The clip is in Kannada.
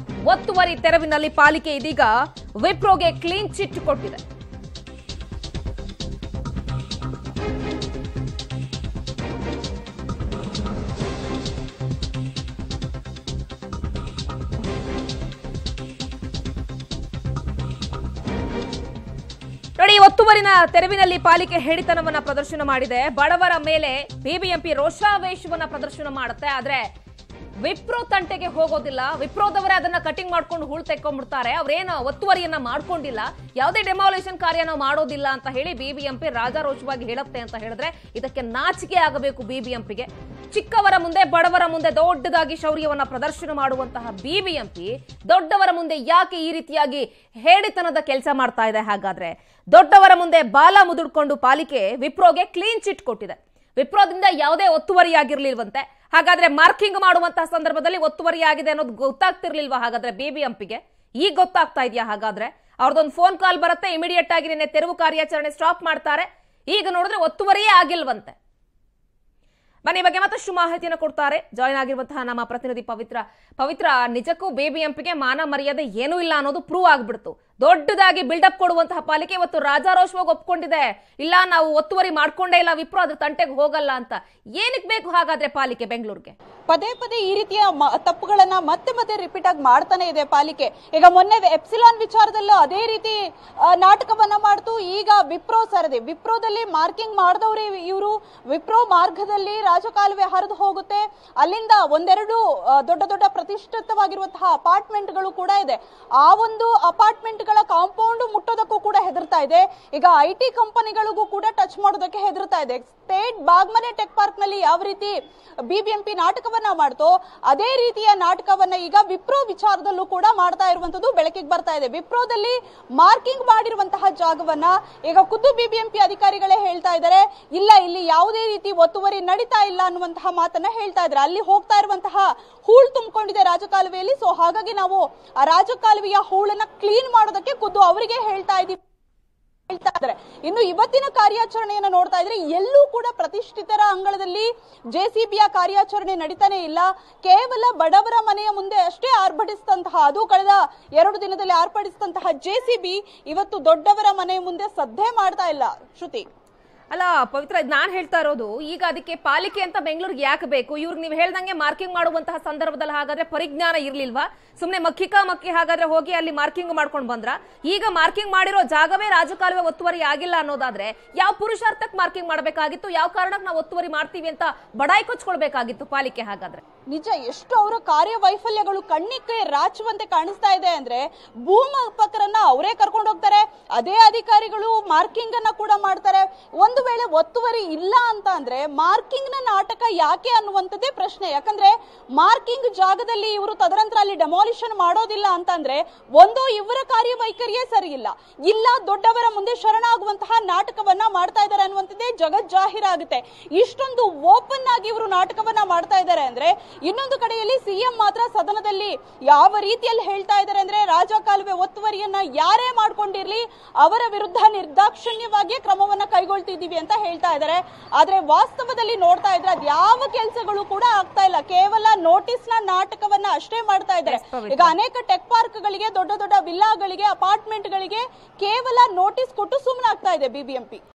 ಒತ್ತುವರಿ ತೆರವಿನಲ್ಲಿ ಪಾಲಿಕೆ ಇದೀಗ ವಿಪ್ರೋಗೆ ಕ್ಲೀನ್ ಚಿಟ್ ಕೊಟ್ಟಿದೆ ನೋಡಿ ಒತ್ತುವರಿನ ತೆರವಿನಲ್ಲಿ ಪಾಲಿಕೆ ಹೇಳಿತನವನ್ನ ಪ್ರದರ್ಶನ ಮಾಡಿದೆ ಬಡವರ ಮೇಲೆ ಬಿಬಿಎಂಪಿ ರೋಷಾವೇಶವನ್ನ ಪ್ರದರ್ಶನ ಮಾಡುತ್ತೆ ಆದ್ರೆ ವಿಪ್ರೋ ತಂಟೆಗೆ ಹೋಗೋದಿಲ್ಲ ವಿಪ್ರೋದವರೇ ಅದನ್ನ ಕಟಿಂಗ್ ಮಾಡ್ಕೊಂಡು ಹೂಳ್ ತೆಕ್ಕೊಂಡ್ಬಿಡ್ತಾರೆ ಅವ್ರೇನು ಒತ್ತುವರಿಯನ್ನ ಮಾಡ್ಕೊಂಡಿಲ್ಲ ಯಾವುದೇ ಡೆಮಾಲೇಷನ್ ಕಾರ್ಯ ನಾವು ಮಾಡೋದಿಲ್ಲ ಅಂತ ಹೇಳಿ ಬಿಬಿಎಂಪಿ ರಾಜಾರೋಷವಾಗಿ ಹೇಳುತ್ತೆ ಅಂತ ಹೇಳಿದ್ರೆ ಇದಕ್ಕೆ ನಾಚಿಕೆ ಆಗಬೇಕು ಬಿಬಿಎಂಪಿಗೆ ಚಿಕ್ಕವರ ಮುಂದೆ ಬಡವರ ಮುಂದೆ ದೊಡ್ಡದಾಗಿ ಶೌರ್ಯವನ್ನ ಪ್ರದರ್ಶನ ಮಾಡುವಂತಹ ಬಿಬಿಎಂಪಿ ದೊಡ್ಡವರ ಮುಂದೆ ಯಾಕೆ ಈ ರೀತಿಯಾಗಿ ಹೇಳಿತನದ ಕೆಲಸ ಮಾಡ್ತಾ ಇದೆ ಹಾಗಾದ್ರೆ ದೊಡ್ಡವರ ಮುಂದೆ ಬಾಲ ಮುದುಡ್ಕೊಂಡು ಪಾಲಿಕೆ ವಿಪ್ರೋಗೆ ಕ್ಲೀನ್ ಚಿಟ್ ಕೊಟ್ಟಿದೆ ವಿಪ್ರೋದಿಂದ ಯಾವುದೇ ಒತ್ತುವರಿ ಆಗಿರ್ಲಿಲ್ವಂತೆ ಹಾಗಾದ್ರೆ ಮಾರ್ಕಿಂಗ್ ಮಾಡುವಂತಹ ಸಂದರ್ಭದಲ್ಲಿ ಒತ್ತುವರಿ ಆಗಿದೆ ಅನ್ನೋದು ಗೊತ್ತಾಗ್ತಿರ್ಲಿಲ್ವಾ ಹಾಗಾದ್ರೆ ಬಿಬಿಎಂಪಿಗೆ ಈಗ ಗೊತ್ತಾಗ್ತಾ ಇದೆಯಾ ಹಾಗಾದ್ರೆ ಅವ್ರದೊಂದು ಫೋನ್ ಕಾಲ್ ಬರುತ್ತೆ ಇಮಿಡಿಯೇಟ್ ಆಗಿ ನಿನ್ನೆ ತೆರವು ಕಾರ್ಯಾಚರಣೆ ಸ್ಟಾಪ್ ಮಾಡ್ತಾರೆ ಈಗ ನೋಡಿದ್ರೆ ಒತ್ತುವರಿಯೇ ಆಗಿಲ್ವಂತೆ ಬನ್ನಿ ಈ ಬಗ್ಗೆ ಮತ್ತಷ್ಟು ಮಾಹಿತಿಯನ್ನು ಕೊಡ್ತಾರೆ ಜಾಯ್ನ್ ಆಗಿರುವಂತಹ ನಮ್ಮ ಪ್ರತಿನಿಧಿ ಪವಿತ್ರ ಪವಿತ್ರ ನಿಜಕ್ಕೂ ಬಿಬಿಎಂಪಿಗೆ ಮಾನ ಮರ್ಯಾದೆ ಏನೂ ಇಲ್ಲ ಅನ್ನೋದು ಪ್ರೂವ್ ಆಗ್ಬಿಡ್ತು ದೊಡ್ಡದಾಗಿ ಬಿಲ್ಡಪ್ ಕೊಡುವಂತಹ ಪಾಲಿಕೆ ಇವತ್ತು ರಾಜಾರೋಷವಾಗಿ ಒಪ್ಕೊಂಡಿದೆ ಇಲ್ಲ ನಾವು ಒತ್ತುವರಿ ಮಾಡ್ಕೊಂಡೇ ಇಲ್ಲ ವಿಪ್ರೋ ಅದ್ರ ತಂಟೆಗೆ ಹೋಗಲ್ಲ ಅಂತ ಏನಕ್ಕೆ ಬೇಕು ಹಾಗಾದ್ರೆ ಪಾಲಿಕೆ ಬೆಂಗಳೂರಿಗೆ ಪದೇ ಪದೇ ಈ ರೀತಿಯ ಮ- ತಪ್ಪುಗಳನ್ನ ಮತ್ತೆ ಮತ್ತೆ ರಿಪೀಟ್ ಆಗಿ ಮಾಡ್ತಾನೆ ಇದೆ ಪಾಲಿಕೆ ಈಗ ಮೊನ್ನೆ ಎಪ್ಸಿಲಾನ್ ವಿಚಾರದಲ್ಲೂ ಅದೇ ರೀತಿ ಆ, ನಾಟಕವನ್ನ ಮಾಡ್ತು ಈಗ ವಿಪ್ರೋ ಸರದಿ ವಿಪ್ರೋದಲ್ಲಿ ಮಾರ್ಕಿಂಗ್ ಮಾಡಿದವ್ರೆ ಇವರು ವಿಪ್ರೋ ಮಾರ್ಗದಲ್ಲಿ ರಾಜಕಾಲುವೆ ಹರಿದು ಹೋಗುತ್ತೆ ಅಲ್ಲಿಂದ ಒಂದೆರಡು ಆ, ದೊಡ್ಡ ದೊಡ್ಡ ಪ್ರತಿಷ್ಠಿತವಾಗಿರುವಂತಹ ಅಪಾರ್ಟ್ಮೆಂಟ್ಗಳು ಕೂಡ ಇದೆ ಆ ಒಂದು ಅಪಾರ್ಟ್ಮೆಂಟ್ಗಳ ಕಾಂಪೌಂಡ್ ಮುಟ್ಟೋದಕ್ಕೂ ಕೂಡ ಹೆದರ್ತಾ ಇದೆ ಈಗ ಐ ಟಿ ಕಂಪನಿಗಳಿಗೂ ಕೂಡ ಟಚ್ ಮಾಡೋದಕ್ಕೆ ಹೆದರ್ತಾ ಇದೆ ಸ್ಟೇಟ್ ಬಾಗ್ಮನೆ ಟೆಕ್ ಪಾರ್ಕ್ ನಲ್ಲಿ ಯಾವ ರೀತಿ ಬಿಬಿಎಂಪಿ ನಾಟಕವನ್ನ ಮಾಡ್ತೋ ಅದೇ ರೀತಿಯ ನಾಟಕವನ್ನ ಈಗ ವಿಪ್ರೋ ವಿಚಾರದಲ್ಲೂ ಕೂಡ ಮಾಡ್ತಾ ಇರುವಂತದ್ದು ಬೆಳಕಿಗೆ ಬರ್ತಾ ಇದೆ ವಿಪ್ರೋದಲ್ಲಿ ಮಾರ್ಕಿಂಗ್ ಮಾಡಿರುವಂತಹ ಜಾಗವನ್ನ ಈಗ ಖುದ್ದು ಬಿಬಿಎಂಪಿ ಅಧಿಕಾರಿಗಳೇ ಹೇಳ್ತಾ ಇದ್ದಾರೆ ಇಲ್ಲ ಇಲ್ಲಿ ಯಾವುದೇ ರೀತಿ ಒತ್ತುವರಿ ನಡೀತಾ ಇಲ್ಲ ಅನ್ನುವಂತಹ ಮಾತನ್ನ ಹೇಳ್ತಾ ಇದ್ದಾರೆ ಅಲ್ಲಿ ಹೋಗ್ತಾ ಇರುವಂತಹ ಹೂಳ್ ತುಂಬಿಕೊಂಡಿದೆ ರಾಜಕಾಲುವೆಯಲ್ಲಿ ಸೊ ಹಾಗಾಗಿ ನಾವು ಆ ರಾಜಕಾಲುವೆಯ ಹೂಳನ್ನ ಕ್ಲೀನ್ ಮಾಡೋದಕ್ಕೆ ಖುದ್ದು ಅವರಿಗೆ ಹೇಳ್ತಾ ಇದೀವಿ ಹೇಳ್ತಾ ಇದ್ದಾರೆ ಇನ್ನು ಇವತ್ತಿನ ಕಾರ್ಯಾಚರಣೆಯನ್ನು ನೋಡ್ತಾ ಇದ್ರೆ ಎಲ್ಲೂ ಕೂಡ ಪ್ರತಿಷ್ಠಿತರ ಅಂಗಳದಲ್ಲಿ ಜೆಸಿಬಿಯ ಕಾರ್ಯಾಚರಣೆ ನಡೀತಾನೆ ಇಲ್ಲ ಕೇವಲ ಬಡವರ ಮನೆಯ ಮುಂದೆ ಅಷ್ಟೇ ಆರ್ಭಟಿಸಿದಂತಹ ಅದು ಕಳೆದ ಎರಡು ದಿನದಲ್ಲಿ ಆರ್ಭಟಿಸಿದಂತಹ ಜೆಸಿಬಿ ಇವತ್ತು ದೊಡ್ಡವರ ಮನೆಯ ಮುಂದೆ ಸದ್ದೆ ಮಾಡ್ತಾ ಇಲ್ಲ ಶ್ರುತಿ ಅಲ್ಲ ಪವಿತ್ರ ನಾನ್ ಹೇಳ್ತಾ ಇರೋದು ಈಗ ಅದಕ್ಕೆ ಪಾಲಿಕೆ ಅಂತ ಬೆಂಗಳೂರಿಗೆ ಯಾಕೆ ಬೇಕು ಇವ್ರಿಗೆ ನೀವು ಹೇಳ್ದಂಗೆ ಮಾರ್ಕಿಂಗ್ ಮಾಡುವಂತಹ ಸಂದರ್ಭದಲ್ಲಿ ಹಾಗಾದ್ರೆ ಪರಿಜ್ಞಾನ ಇರ್ಲಿಲ್ವಾ ಸುಮ್ನೆ ಮಕ್ಕಿಕಾ ಮಕ್ಕಿ ಹಾಗಾದ್ರೆ ಹೋಗಿ ಅಲ್ಲಿ ಮಾರ್ಕಿಂಗ್ ಮಾಡ್ಕೊಂಡು ಬಂದ್ರ ಈಗ ಮಾರ್ಕಿಂಗ್ ಮಾಡಿರೋ ಜಾಗವೇ ರಾಜಕಾಲುವೆ ಒತ್ತುವರಿ ಆಗಿಲ್ಲ ಅನ್ನೋದಾದ್ರೆ ಯಾವ ಪುರುಷಾರ್ಥಕ್ಕೆ ಮಾರ್ಕಿಂಗ್ ಮಾಡಬೇಕಾಗಿತ್ತು ಯಾವ ಕಾರಣಕ್ಕೆ ನಾವು ಒತ್ತುವರಿ ಮಾಡ್ತೀವಿ ಅಂತ ಬಡಾಯಿ ಕೊಚ್ಕೊಳ್ಬೇಕಾಗಿತ್ತು ಪಾಲಿಕೆ ಹಾಗಾದ್ರೆ ನಿಜ ಎಷ್ಟು ಅವರ ಕಾರ್ಯವೈಫಲ್ಯಗಳು ಕಣ್ಣಿಗೆ ರಾಚುವಂತೆ ಕಾಣಿಸ್ತಾ ಇದೆ ಅಂದ್ರೆ ಭೂಮಾಪಕರನ್ನ ಅವರೇ ಕರ್ಕೊಂಡು ಹೋಗ್ತಾರೆ ಅದೇ ಅಧಿಕಾರಿಗಳು ಮಾರ್ಕಿಂಗ್ ಅನ್ನ ಕೂಡ ಮಾಡ್ತಾರೆ ಒಂದು ವೇಳೆ ಒತ್ತುವರಿ ಇಲ್ಲ ಅಂತ ಅಂದ್ರೆ ಮಾರ್ಕಿಂಗ್ ನ ನಾಟಕ ಯಾಕೆ ಅನ್ನುವಂಥದ್ದೇ ಪ್ರಶ್ನೆ ಯಾಕಂದ್ರೆ ಮಾರ್ಕಿಂಗ್ ಜಾಗದಲ್ಲಿ ಇವರು ತದನಂತರ ಅಲ್ಲಿ ಡೆಮಾಲಿಷನ್ ಮಾಡೋದಿಲ್ಲ ಅಂತ ಅಂದ್ರೆ ಒಂದು ಇವರ ಕಾರ್ಯವೈಖರಿಯೇ ಸರಿ ಇಲ್ಲ ಇಲ್ಲ ದೊಡ್ಡವರ ಮುಂದೆ ಶರಣಾಗುವಂತಹ ನಾಟಕವನ್ನ ಮಾಡ್ತಾ ಇದ್ದಾರೆ ಅನ್ನುವಂಥದ್ದೇ ಜಗತ್ ಜಾಹೀರಾಗುತ್ತೆ ಇಷ್ಟೊಂದು ಓಪನ್ ಆಗಿ ಇವರು ನಾಟಕವನ್ನ ಮಾಡ್ತಾ ಇದ್ದಾರೆ ಅಂದ್ರೆ ಇನ್ನೊಂದು ಕಡೆಯಲ್ಲಿ ಸಿಎಂ ಮಾತ್ರ ಸದನದಲ್ಲಿ ಯಾವ ರೀತಿಯಲ್ಲಿ ಹೇಳ್ತಾ ಇದ್ದಾರೆ ಅಂದ್ರೆ ರಾಜ ಕಾಲುವೆ ಒತ್ತುವರಿಯನ್ನ ಯಾರೇ ಮಾಡ್ಕೊಂಡಿರ್ಲಿ ಅವರ ವಿರುದ್ಧ ನಿರ್ದಾಕ್ಷಿಣ್ಯವಾಗಿ ಕ್ರಮವನ್ನ ಕೈಗೊಳ್ತಿದ್ದೀವಿ ಅಂತ ಹೇಳ್ತಾ ಇದ್ದಾರೆ ಆದ್ರೆ ವಾಸ್ತವದಲ್ಲಿ ನೋಡ್ತಾ ಇದ್ರೆ ಅದ್ ಯಾವ ಕೆಲಸಗಳು ಕೂಡ ಆಗ್ತಾ ಇಲ್ಲ ಕೇವಲ ನೋಟಿಸ್ ನ ನಾಟಕವನ್ನ ಅಷ್ಟೇ ಮಾಡ್ತಾ ಇದ್ದಾರೆ Yes, ಪವಿತ್ರ. ಈಗ ಅನೇಕ ಟೆಕ್ ಪಾರ್ಕ್ ಗಳಿಗೆ ದೊಡ್ಡ ದೊಡ್ಡ ವಿಲ್ಲಾಗಳಿಗೆ ಅಪಾರ್ಟ್ಮೆಂಟ್ ಗಳಿಗೆ ಕೇವಲ ನೋಟಿಸ್ ಕೊಟ್ಟು ಸುಮ್ಮನಾಗ್ತಾ ಇದೆ ಬಿಬಿಎಂಪಿ